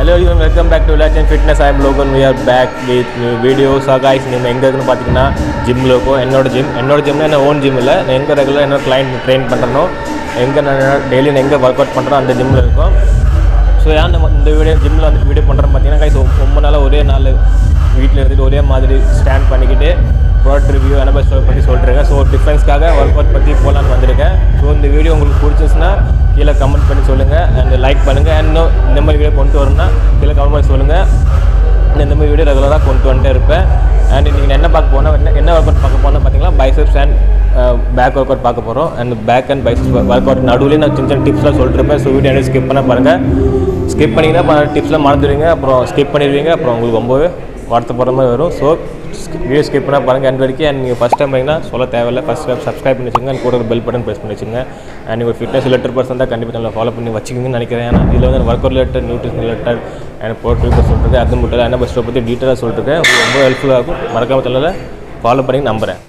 hello you welcome back to விலாச் and fitness I'm Logan we are back with new videos guys நீங்கள் எங்கே இருக்குன்னு பார்த்தீங்கன்னா ஜிம்மில் இருக்கும் என்னோட ஜிம் என்னோட ஜிம்னா என்ன ஓன் ஜிம் இல்லை நான் எங்கே ரெகுலர் என்ன கிளைண்ட் ட்ரெயின் பண்ணுறனோ எங்கே நான் டெய்லி நான் எங்கே ஒர்க் அவுட் பண்ணுறோம் அந்த ஜிம்மில் இருக்கும் ஸோ ஏன் நம்ம இந்த வீடியோ ஜிம்மில் வந்து வீடியோ பண்ணுறோம் பார்த்தீங்கன்னா கைஸ் ரொம்ப நாளாக ஒரே நாள் வீட்டில் இருந்துட்டு ஒரே மாதிரி ஸ்டாண்ட் பண்ணிக்கிட்டு ப்ராடக்ட் ரிவ்யூ என்ன ஸ்டோர் பற்றி சொல்லிட்டுருக்கேன் ஸோ டிஃப்ரென்ஸ்க்காக ஒர்க் அவுட் பற்றி போகலான்னு வந்திருக்கேன் ஸோ இந்த வீடியோ உங்களுக்கு பிடிச்சிச்சுன்னா கீழே கமெண்ட் பண்ணி சொல்லுங்கள் அண்ட் லைக் பண்ணுங்கள் அண்ட் இன்னும் இந்த மாதிரி வீடியோ கொண்டு வரணும்னா கீழே கமெண்ட் பண்ணி சொல்லுங்கள் நான் இந்த மாதிரி வீடியோ ரெகுலராக கொண்டு வந்துட்டே இருப்பேன் அண்ட் நீங்கள் என்ன பார்க்க போனால் என்ன என்ன ஒர்க் அவுட் பார்க்க போனால் பார்த்தீங்கன்னா biceps and back work out பார்க்க போகிறோம் and back and biceps work out நடுவில் நான் சின்ன சின்ன டிப்ஸ்லாம் சொல்லிட்டுருப்பேன் ஸோ வீடியோ ஸ்கிப் பண்ண பாருங்கள் ஸ்கிப் பண்ணிங்கன்னா டிப்ஸ்லாம் மறந்துடுவீங்க அப்புறம் ஸ்கிப் பண்ணிடுவீங்க அப்புறம் உங்களுக்கு ரொம்பவே வருத்தப்படுற மாதிரி வரும் ஸோ வீடியோ ஸ்கிப் பண்ணால் பாருங்கள் அண்ட் வரைக்கும் அண்ட் நீங்கள் ஃபஸ்ட் டைம் பண்ணிங்கன்னா சொல்ல தேவையில்லை ஃபஸ்ட் சப்ஸ்கிரைப் பண்ணி வச்சுங்க அண்ட் கூட ஒரு பெல் பட்டன் ப்ரெஸ் பண்ணி வச்சுங்க அண்ட் நீங்கள் ஃபிட்னஸ் ரிலேட்டட் பர்சன் தான் கண்டிப்பாக நல்லா ஃபாலோ பண்ணி வச்சுக்கோங்கன்னு நினைக்கிறேன் ஏன்னா இதில் வந்து work out related nutrition related and protein சொல்லிட்டு அது மட்டும் இல்லை என்ன பஸ்ட்டை பற்றி டீட்டெயிலாக சொல்லிட்டுருக்கேன் உங்களுக்கு ரொம்ப ஹெல்ப்ஃபுல்லாக இருக்கும் மறக்காம தெரியல ஃபாலோ பண்ணி நம்புகிறேன்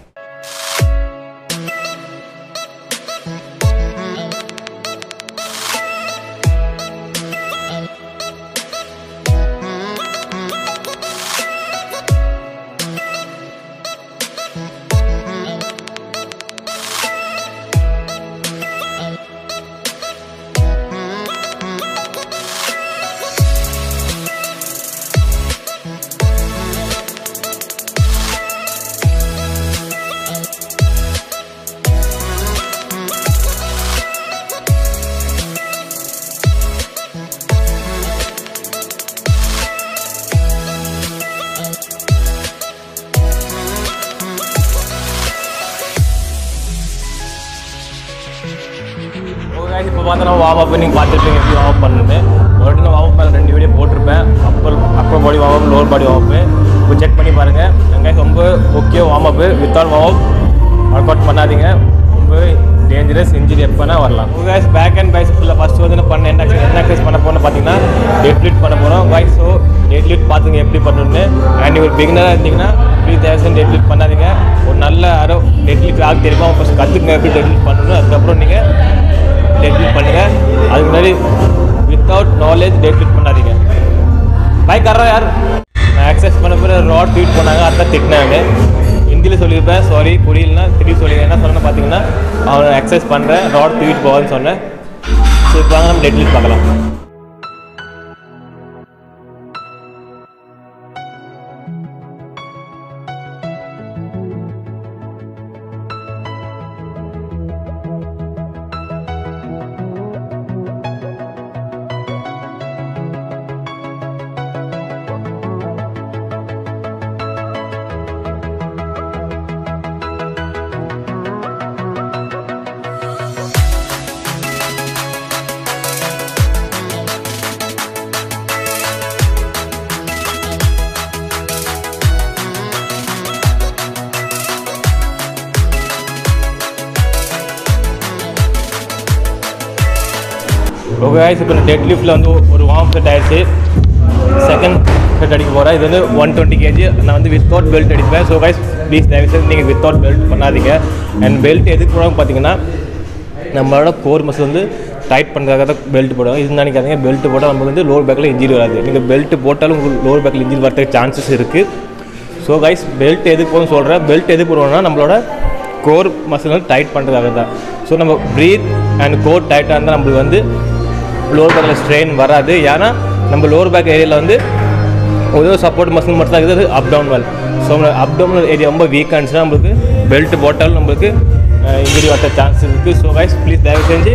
இப்போ பார்த்தா நான் வார்ம் அப் நீங்கள் பார்த்துருப்பீங்க எப்படி வார்ம் அப் பண்ணுறது ஒரு நான் வார்ம் அப் மேலே ரெண்டு வீடியோ போட்டிருப்பேன் upper upper body warm up lower body warm up இப்போ செக் பண்ணி பாருங்கள் வெங்காயம் ரொம்ப முக்கிய warm up without warm up work out பண்ணாதீங்க ரொம்ப டேஞ்சரஸ் இன்ஜுரி எப்போனா வரலாம் guys பேக் அண்ட் பைசப்ஸில் ஃபஸ்ட்டு வந்து நான் பண்ண என்ன exercise- என்ன எக்ஸசைஸ் பண்ண போகிறோம்னு பார்த்தீங்கன்னா டெட் லிட் பண்ண போகிறோம் guys ஸோ டெட் லிட் பார்த்துங்க எப்படி பண்ணணும்னு அண்ட் ஒரு பிகினராக இருந்தீங்கன்னா ப்ளீஸ் தயவுசெய்து டெட் லிட் பண்ணாதீங்க ஒரு நல்ல யாரோ டெட் லிட் ஆக தெரியுமா ஃபஸ்ட் கற்றுக்குங்க எப்படி டெட் லிட் பண்ணணும் அதுக்கப்புறம் நீங்கள் டெட்லிட் பண்ணுங்க அதுக்கு முன்னாடி வித்தவுட் நாலேஜ் டெட்லிட் பண்ணாதீங்க பைக் கர்றா யார் நான் எக்ஸசைஸ் பண்ண பிறகு ராட் ட்வீட் பண்ணாங்க அதான் திட்டினாங்க ஹிந்தியில் சொல்லியிருப்பேன் சாரி புரியலனா திருப்பி சொல்லி என்ன சொன்னேன்னு பார்த்தீங்கன்னா அவன் எக்ஸசைஸ் பண்ணுறேன் ராட் ட்வீட் போவான்னு சொன்னேன் ஸோ இப்போ வாங்க நம்ம டெட்லிட் பார்க்கலாம் ஓகே guys இப்போ டெட் லிஃப்ட்டில் வந்து ஒரு வார்ம் செட் ஆயிடுச்சு செகண்ட் செட் அடிக்க போகிறேன் இது வந்து ஒன் டுவெண்ட்டி கேஜி நான் வந்து வித்தவுட் பெல்ட் அடிப்பேன் ஸோ கைஸ் ப்ளீஸ் தயவுசெய்து நீங்கள் வித்தவுட் பெல்ட் பண்ணாதீங்க அண்ட் பெல்ட் எதுக்கு போடாமல் பார்த்தீங்கன்னா நம்மளோட கோர் மசில் வந்து டைட் பண்ணுறதுக்காக தான் பெல்ட் போடுவாங்க இது நினைக்காதீங்க பெல்ட் போட்டால் நமக்கு வந்து லோவர் பேக்கில் இன்ஜுரி வராது நீங்கள் பெல்ட் போட்டாலும் உங்களுக்கு லோவர் பேக்கில் இன்ஜுரி வரதுக்கு சான்சஸ் இருக்குது ஸோ கைஸ் பெல்ட் எதுக்கு போகணும்னு சொல்கிறேன் பெல்ட் எதுக்கு போடுவோம்னா நம்மளோட கோர் மசில் வந்து டைட் பண்ணுறதுக்காக தான் ஸோ நம்ம ப்ரீத் அண்ட் கோர் டைட்டாக இருந்தால் நம்மளுக்கு வந்து லோவர் பேக்கில் ஸ்ட்ரெயின் வராது ஏன்னா நம்ம லோவர் பேக் ஏரியாவில் வந்து ஒரே சப்போர்ட் மசில் மட்டும் தான் இருக்குது அப் டவுன் வெல் ஸோ நம்ம அப் டவுன் ஏரியா ரொம்ப வீக்காக இருந்துச்சுன்னா நம்மளுக்கு பெல்ட் போட்டாலும் நம்மளுக்கு இன்ஜுரி வர சான்ஸ் இருக்குது ஸோ கைஸ் ப்ளீஸ் தயவு செஞ்சு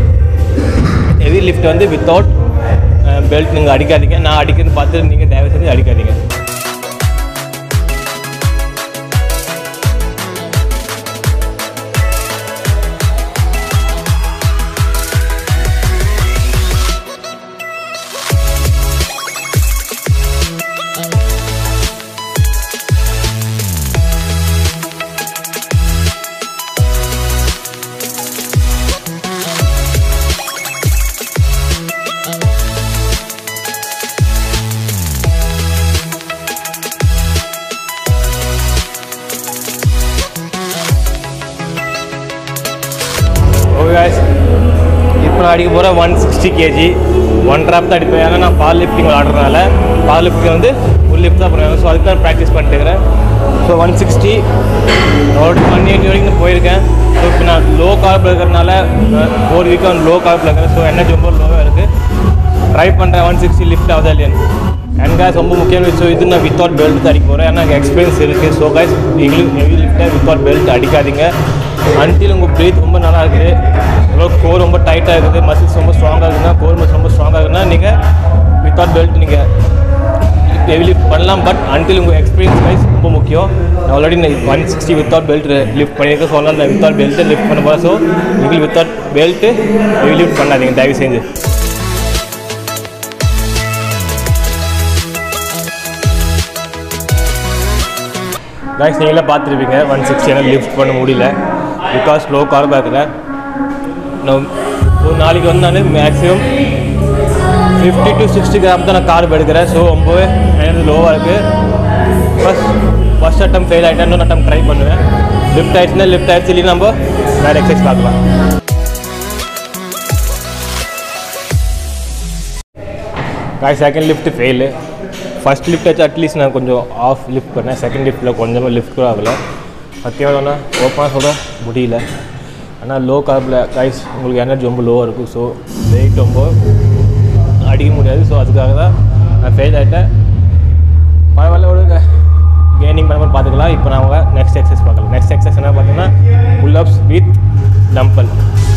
ஹெவி லிஃப்ட் வந்து வித்தவுட் பெல்ட் நீங்கள் அடிக்காதீங்க நான் அடிக்கிறது பார்த்து நீங்கள் தயவு செஞ்சு அடிக்காதீங்க ஓகே guys இப்போ நான் அடிக்க போகிற one sixty KG one drop தான் அடிப்பேன் ஏன்னா நான் பால் லிஃப்டிங் விளாடுறதுனால பால் லிஃப்டிங் வந்து ஒரு லிஃப்ட் தான் பண்ணுவேன் ஸோ அதுக்கு தான் ப்ராக்டிஸ் பண்ணிட்டு இருக்கிறேன் ஸோ ஒன் சிக்ஸ்டி ஒரு ஒன் எயிட்டி வரைக்கும் நான் போயிருக்கேன் ஸோ இப்போ நான் லோ கார்பில் இருக்கிறதுனால ஃபோர் வீக்காக வந்து லோ கார்பில் இருக்கிறேன் ஸோ எனர்ஜி ரொம்ப லோவாக இருக்குது ட்ரை பண்ணுறேன் ஒன் சிக்ஸ்டி லிஃப்ட் ஆகுதா இல்லையான்னு அண்ட் guys ரொம்ப முக்கியமான விஷயம் இது நான் வித்தவுட் பெல்ட் தான் அடிக்க போகிறேன் ஏன்னா எனக்கு எக்ஸ்பீரியன்ஸ் இருக்குது ஸோ guys நீங்களும் ஹெவி லிஃப்ட்டை வித்தவுட் பெல்ட் அடிக்காதீங்க அன்டில் உங்கள் ப்ரீத் ரொம்ப நல்லா இருக்குது எவ்வளோ கோர் ரொம்ப டைட்டாக இருக்குது மசில்ஸ் ரொம்ப ஸ்ட்ராங்காக இருக்குன்னா கோர் மசில் ரொம்ப ஸ்ட்ராங்காக இருக்குன்னா நீங்கள் வித்தவுட் பெல்ட் நீங்கள் ஹெவி லிஃப்ட் பண்ணலாம் பட் அன்டில் உங்கள் எக்ஸ்பீரியன்ஸ் வைஸ் ரொம்ப முக்கியம் நான் ஆல்ரெடி நான் one sixty without belt lift பண்ணியிருக்கேன் ஸோ அதனால் நான் வித்தவுட் பெல்ட்டு லிஃப்ட் பண்ண போகிறேன் ஸோ நீங்கள் வித்தவுட் பெல்ட்டு ஹெவி லிஃப்ட் பண்ணாதீங்க தயவு செஞ்சு காய்ஸ் நீங்களே பார்த்துருப்பீங்க ஒன் சிக்ஸ்டி என்னால் லிஃப்ட் பண்ண முடியல பிகாஸ் லோ கார்பாக இருக்கிறேன் நான் ஒரு நாளைக்கு வந்து நான் maximum fifty to sixty gram தான் நான் கார்ப் எடுக்கிறேன் ஸோ ரொம்பவே எனது லோவாக இருக்குது ஃபஸ்ட் ஃபஸ்ட் அட்டம் ஃபெயில் ஆகிட்டேன் இன்னொரு அட்டம் ட்ரை பண்ணுவேன் லிஃப்ட் ஆயிடுச்சுன்னா லிஃப்ட் ஆயிடுச்சு இல்லைன்னா நம்ம வேறு எக்ஸசைஸ் பார்க்கலாம் காய் second lift fail first lift வச்சு அட்லீஸ்ட் நான் கொஞ்சம் ஆஃப் லிஃப்ட் பண்ணேன் செகண்ட் லிஃப்ட்டில் கொஞ்சமாக லிஃப்ட் கூட ஆகலை சத்தியமாக ஓப்பனாக சொல்ல முடியல ஆனால் லோ கார்பில் கைஸ் உங்களுக்கு எனர்ஜி ரொம்ப லோவாக இருக்கும் ஸோ வெயிட் ரொம்ப அடிக்க முடியாது ஸோ அதுக்காக தான் நான் ஃபெயில் ஆகிட்டேன் பரவாயில்ல விடுங்க கெய்னிங் பண்ண பார்த்துக்கலாம் இப்போ நான் நெக்ஸ்ட் எக்ஸசைஸ் பார்க்கலாம் நெக்ஸ்ட் எக்ஸசைஸ் என்ன பார்த்தீங்கன்னா pull ups with dumbbell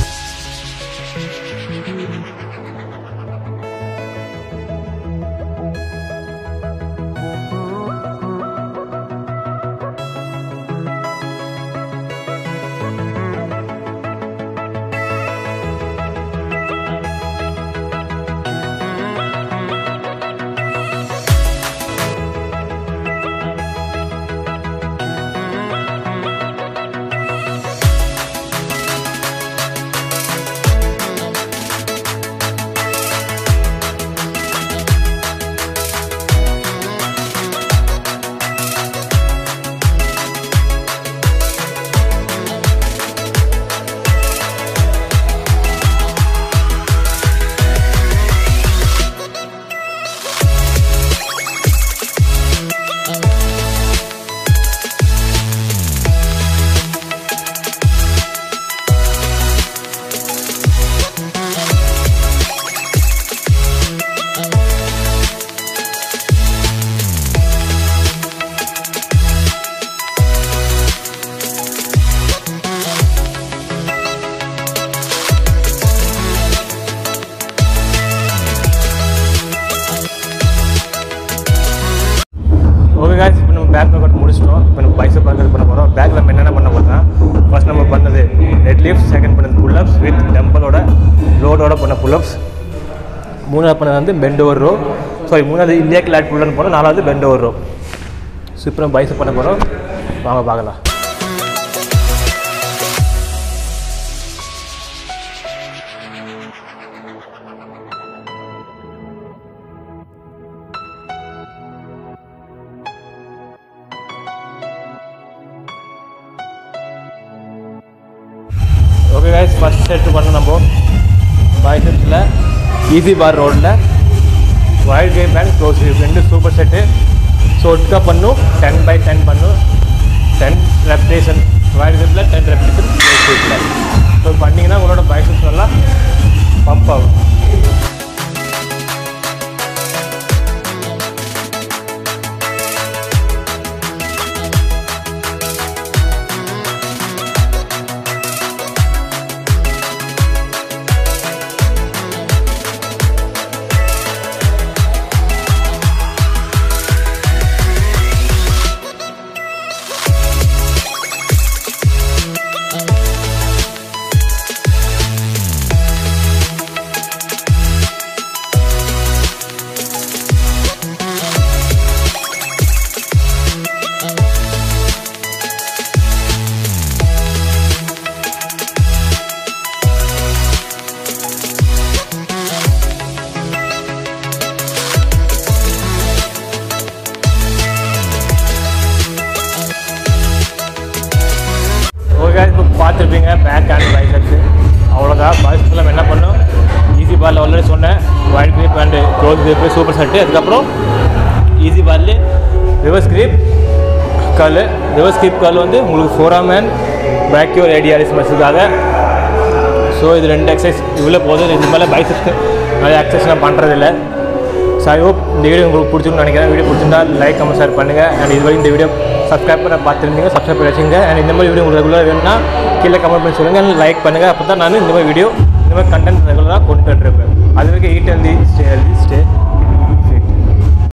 okay guys இப்போ நம்ம பேக் ஒர்க் முடிச்சிட்டோம் இப்போ நம்ம பைசப் ஒர்க் பண்ண போகிறோம் பேக்கில் நம்ம என்னென்ன பண்ண போகிறோம்னா ஃபர்ஸ்ட் நம்ம பண்ணது டெட் லிஃப்ட் செகண்ட் பண்ணது புல்லப்ஸ் வித் டெம்பலோட லோடோட பண்ண புல்லப்ஸ் மூணாவது பண்ணது வந்து பெண்ட் ஓவர் ரோ சாரி மூணாவது இல்லியாக்கு லேட் புல்லன்னு போனோம் நாலாவது பெண்ட் ஓவர் ரோ ஸோ இப்போ நம்ம பைசப் பண்ண போகிறோம் வாங்க பார்க்கலாம் ஓகே கைஸ் ஃபஸ்ட் செட் பண்ண நம்ம பைசெப்ஸில் ஈஸி பார் ரோடில் வைட் கேம் பேண்ட் க்ளோஸ் ரெண்டு சூப்பர் செட்டு ஸோ ஒட்டுக்கா பண்ணும் டென் பை டென் பண்ணும் டென் ரெப்டேஷன் வைட் கேப்பில் டென் ரெப்டேஷன் க்ளோஸ் ஷீட்டில் ஸோ பண்ணிங்கன்னா உங்களோட பைசெப்ஸ் நல்லா பம்ப் ஆகும் ஓகே இப்போ பார்த்துருப்பீங்க பேக் அண்ட் பைசப்ஸு அவ்வளோதான் பைசப்ஸில் என்ன பண்ணோம் ஈஸி பாரில் ஆல்ரெடி சொன்னேன் wide grip and close grip super set அதுக்கப்புறம் ஈஸி பார்லேயே reverse grip curl reverse grip curl வந்து உங்களுக்கு ஃபோராமேன் பேக்யூர் ஏடிஆர்எஸ் மஸுக்காக ஸோ இது ரெண்டு எக்ஸசைஸ் இவ்வளோ போதும் இது மேலே பைசப்ஸ்க்கு நிறைய எக்ஸசைஸ் நான் பண்ணுறதில்ல ஸோ ஐ ஹோப் இந்த வீடியோ உங்களுக்கு பிடிச்சிருக்குன்னு நினைக்கிறேன் வீடியோ பிடிச்சிருந்தா லைக் கமெண்ட் ஷேர் பண்ணுங்கள் அண்ட் இது வரைக்கும் இந்த வீடியோ சப்ஸ்கிரைப் பண்ண பார்த்துருந்தீங்க சப்ஸ்கிரைப் பண்ணி வச்சுங்க அண்ட் இந்த மாதிரி வீடியோ உங்களுக்கு ரெகுலராக வேணும்னா கீழே கமெண்ட் பண்ணி சொல்லுங்கள் லைக் பண்ணுங்கள் அப்போ தான் நான் இந்த மாதிரி வீடியோ இந்த மாதிரி கண்டென்ட் ரெகுலராக கொண்டு வந்துருப்பேன் அது வரைக்கும் eat healthy stay healthy stay